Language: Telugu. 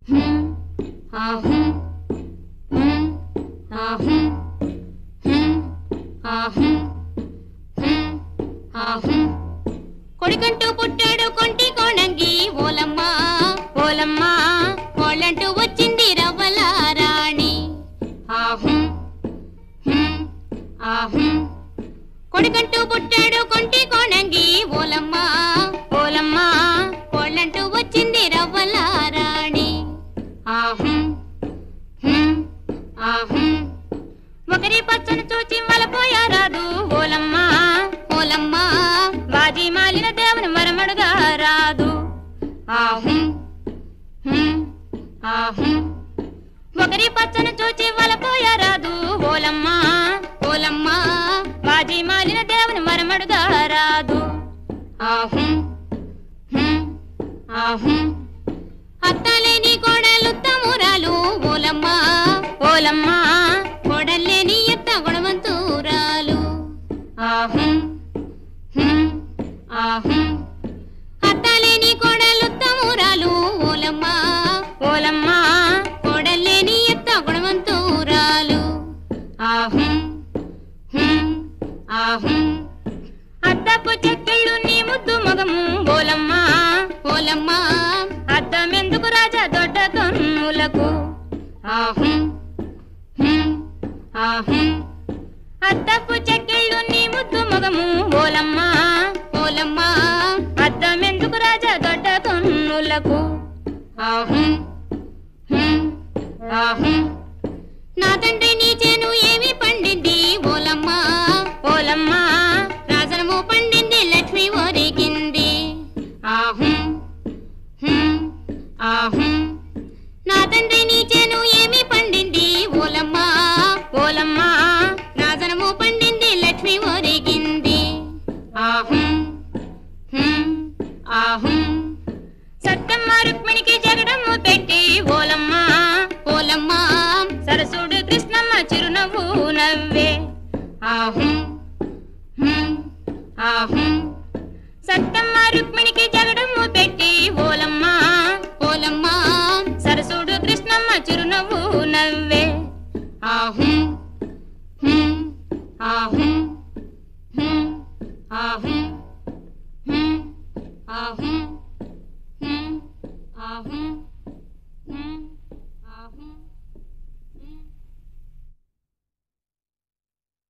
హ్మ్, ఆహుం, హ్మ్, ఆహుం, హ్మ్, ఆహుం, హ్మ్, ఆహుం. కొడుకంటూ పుట్టాడు కొంటి కోణంగి ఓలమ్మ ఓలమ్మ కోళ్ళంటూ వచ్చింది రవ్వల రాణి ఆహుం హ్మ్, ఆహుం. కొడుకంటూ పుట్టాడు కొంటి కోణంగి ఓలమ్మ ఓలమ్మ కోళ్ళంటూ వచ్చింది రవ్వల రాణి ఆహుం హ్మ్, ఆహుం. ఒకరి పచ్చను చూచి మలపోయారాదు ఓలమ్మ ఓలమ్మ బాజీ మాలిన దేవుని మరమడుగా రాదు ఆహుం హ్మ్, ఆహుం. ఒకరి పచ్చను చూచి వలపోయారాదు ఓలమ్మ ఓలమ్మ బాజీ మాలిన దేవుని మరమడుగా రాదు ఆహుం హ్మ్, ఆహుం. అత్తలేని కోడలు తమురాలు ఓలమ్మ ఓలమ్మ కోడల్లేని ఎత్త గుణవంతురాలు ఆహుం హ్మ్, ఆహుం. అత్తలేని కోడలు తమురాలు ఓలమ్మ ఓలమ్మ కోడల్లేని ఎత్త గుణవంతురాలు ఆహుం హ్మ్, ఆహుం. అద్దపు చెక్కిళ్ళు నీ ముద్దు మగము ఓలమ్మ ఓలమ్మ అద్దమెందుకు రాజా దొడ్డ కన్నులకు ఆహుం హ్మ్, ఆహుం. అద్దపు చెక్కిళ్ళు నీ ముద్దు మగము ఓలమ్మ ఓలమ్మ అద్దమెందుకు రాజా దొడ్డ కన్నులకు ఆహుం హ్మ్, ఆహుం. నా తండ్రి నీ చేను ఏమి పండింది ఓలమ్మ ఓలమ్మ రాజనము పండింది లక్ష్మి ఒరిగింది ఆహుం హ్మ్, ఆహుం. నా తండ్రి నీ చేను ఏమి పండింది ఓలమ్మ ఓలమ్మ రాజనము పండింది లక్ష్మి ఒరిగింది ఆహుం హ్మ్, ఆహుం. సత్తమ్మ రుక్మిణికి జగడము పెట్టి ఓలమ్మ ఓలమ్మ సరసుడు కృష్ణమ్మ చిరునవ్వు నవ్వే ఆహుం హ్మ్, ఆహుం. సత్తమ్మ రుక్మిణికి జగడము పెట్టి ఓలమ్మ ఓలమ్మ సరసుడు కృష్ణమ్మ చిరునవ్వు నవ్వే ఆహుం హ్మ్, ఆహుం హ్మ్, ఆహుం